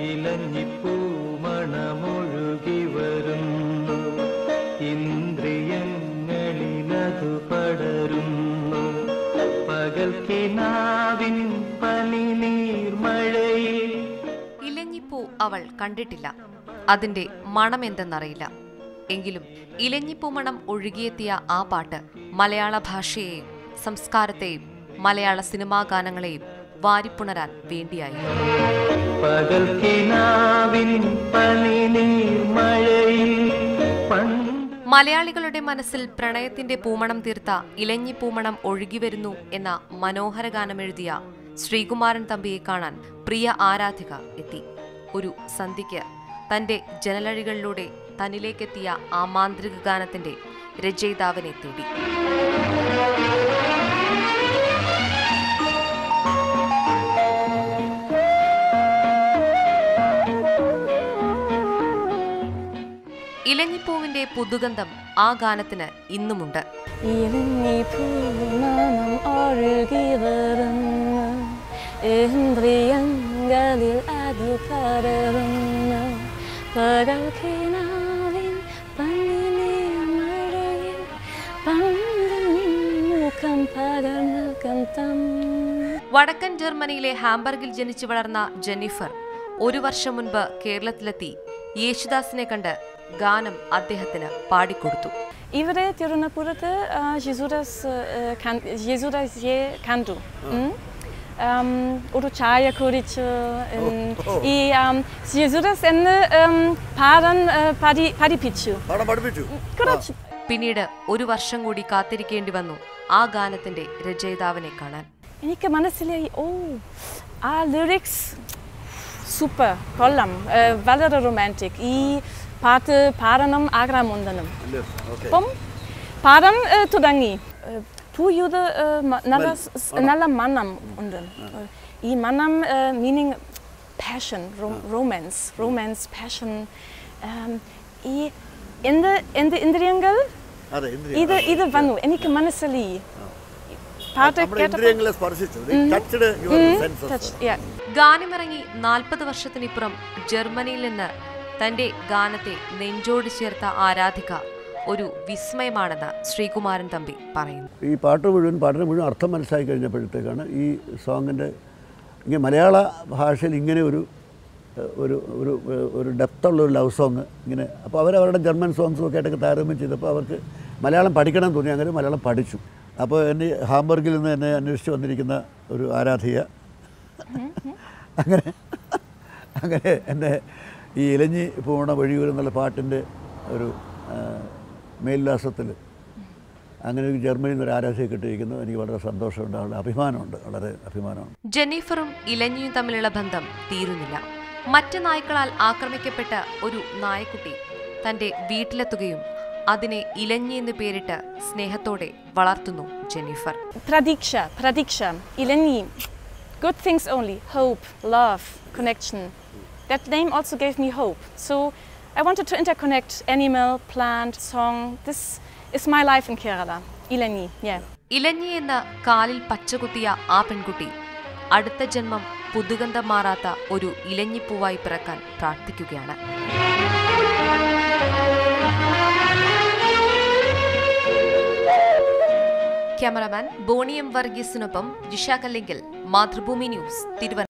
ഇലഞ്ഞിപ്പൂമണമൊഴുകി വരുന്നു ഇന്ദ്രിയങ്ങളിലതു പടരുന്നു പകൽ കിനാവിൻ പനിനീർമഴയിൽ ഇലഞ്ഞിപ്പൂ അവൾ കണ്ടിട്ടില്ല അതിന്റെ മണമെന്തെന്നറിയില്ല എങ്കിലും ഇലഞ്ഞിപ്പൂ മണം ഒഴുകിയെത്തിയ ആ പാട്ട് മലയാള ഭാഷയെയും സംസ്കാരത്തെയും മലയാള സിനിമാ ഗാനങ്ങളെയും വാരിപ്പുണരാൻ വേണ്ടിയായിരുന്നു പകൽ കിനാവിൻ പനിനീർമഴയിൽ പണ്ട് മലയാളികളുടെ മനസ്സിൽ പ്രണയത്തിന്റെ പൂമണം തീർത്ത ഇലഞ്ഞിപ്പൂമണം ഒഴുകിവരുന്നു എന്ന മനോഹര ഗാനമെഴുതിയ ശ്രീകുമാരൻ തമ്പിയെ കാണാൻ പ്രിയ ആരാധിക എത്തി ഒരു സന്ധ്യയ്ക്ക് തന്റെ ജനലഴികളിലൂടെ തന്നിലേക്കെത്തിയ ആ മാന്ത്രിക ഗാനത്തിന്റെ രചയിതാവിനെ തേടി ഇലഞ്ഞിപ്പൂവിന്റെ പുതുഗന്ധം ആ ഗാനത്തിന് ഇന്നുമുണ്ട് ഇലഞ്ഞിപ്പൂമണം ഒഴുകി വരുന്നു ഇന്ദ്രിയങ്ങളിൽ അത് പടരുന്നു പകൽ കിനാവിൻ പനിനീർമഴയിൽ പണ്ട് മുഖം പകർന്നു കന്തം വടക്കൻ ജർമ്മനിയിലെ ഹാംബർഗിൽ ജനിച്ചു വളർന്ന ജെന്നിഫർ ഒരു വർഷം മുൻപ് കേരളത്തിലെത്തി യേശുദാസിനെ കണ്ട് ഗാനം അദ്ദേഹത്തിന് പാടിക്കൊടുത്തു ഇവിടെ തിരുവനന്തപുരത്ത് ആ, യേശുദാസ് ആ, കൺ- യേശുദാസ് യെ കണ്ടു ഉം. Um, ഒരു ചായ കുടിച്ച് ഉം, ഈ um, യേശുദാസ് എന്നെ um, പാടാൻ ആ, പഠി പഠിപ്പിച്ചു പാടാൻ പഠിപ്പിച്ചു കുറച്ച് പിന്നീട് ഒരു വർഷം കൂടി കാത്തിരിക്കേണ്ടി വന്നു ആ ഗാനത്തിന്റെ രചയിതാവിനെ കാണാൻ എനിക്ക് മനസ്സിലായി ഓ ആ ലിറിക്സ് സൂപ്പർ കൊല്ലം ആ, വളരെ റൊമാൻറ്റിക് ഈ പാട്ട് പാടണം ആഗ്രഹമുണ്ടെന്നും ഓക്കെ അപ്പം പാഠം ഏ, തുടങ്ങി ഏ, പൂയുടെ ഏ, മ- നല്ല സ്- നല്ല മണം ഉണ്ട് ഈ മണം meaning passion romance romance passion ഈ എന്ത് എന്ത് ഇന്ദ്രിയങ്ങൾ അതെ ഇന്ദ്രിയ ഇത് ഇത് വന്നു എനിക്ക് മനസ്സിലായി പാട്ട് നമ്മുടെ കേട്ടപ്പോൾ ഇന്ദ്രിയങ്ങളെ സ്പർശിച്ചു touched your senses touch, yeah. ഗാനമിറങ്ങി നാൽപ്പത് വർഷത്തിനിപ്പുറം ജർമ്മനിയിൽ നിന്ന് തന്റെ ഗാനത്തെ നെഞ്ചോട് ചേർത്ത ആരാധിക ഒരു വിസ്മയമാണെന്ന് ശ്രീകുമാരൻ തമ്പി പറയുന്നു ഈ പാട്ട് മുഴുവൻ പാട്ടിന് മുഴുവൻ അർത്ഥം മനസ്സിലാക്കി കഴിഞ്ഞപ്പോഴത്തേക്കാണ് ഈ സോങ്ങിൻ്റെ ഇങ്ങനെ മലയാള ഭാഷയിൽ ഇങ്ങനെ ഒരു ഏഹ്, ഒരു ഒരു ഏഹ്, ഒരു ഡെപ്തുള്ള ഒരു ലവ് സോങ് ഇങ്ങനെ അപ്പോൾ അവർ അവരുടെ ജർമ്മൻ സോങ്സും ഒക്കെ ആയിട്ടൊക്കെ താരതമ്യം ചെയ്തപ്പോൾ അവർക്ക് മലയാളം പഠിക്കണം എന്ന് തോന്നി അങ്ങനെ മലയാളം പഠിച്ചു അപ്പോൾ എന്നെ ഹാംബർഗിൽ നിന്ന് എന്നെ അന്വേഷിച്ച് വന്നിരിക്കുന്ന ഒരു ആരാധിക അങ്ങനെ അങ്ങനെ എന്നെ ഈ ഇലഞ്ഞി പൂണ വഴിയൂർ എന്നുള്ള പാട്ടിൻ്റെ ഒരു ആ, മേൽവിലാസത്തിൽ അങ്ങനെ ഒരു ജർമ്മനിയിൽ നിന്ന് ഒരു ആരാധന കിട്ടിയിരിക്കുന്നു എനിക്ക് വളരെ സന്തോഷമുണ്ട് വളരെ അഭിമാനമുണ്ട് വളരെ അഭിമാനമുണ്ട് ജെന്നിഫറും ഇലഞ്ഞിയും തമ്മിലുള്ള ബന്ധം തീരുന്നില്ല മറ്റ് നായ്ക്കളാൽ ആക്രമിക്കപ്പെട്ട ഒരു നായക്കുട്ടി തന്റെ വീട്ടിലെത്തുകയും അതിനെ ഇലഞ്ഞി എന്ന് പേരിട്ട് സ്നേഹത്തോടെ വളർത്തുന്നു Jennifer Pradiksha, Pradiksha, Ileni. Good things only. Hope, love, connection. That name also gave me hope. So I wanted to interconnect animal, plant, song. This is my life in Kerala. Ileni, yeah. ഇലഞ്ഞി എന്ന കാലിൽ പച്ചകുത്തിയ ആ പെൺകുട്ടി അടുത്ത ജന്മം പുതുഗന്ധം മാറാത്ത ഒരു ഇലഞ്ഞിപ്പൂവായി പിറക്കാൻ പ്രാർത്ഥിക്കുകയാണ് ക്യാമറമാൻ ബോണിയം വർഗീസിനൊപ്പം ജിഷ കല്ലെങ്കിൽ മാതൃഭൂമി ന്യൂസ് തിരുവനന്തപുരം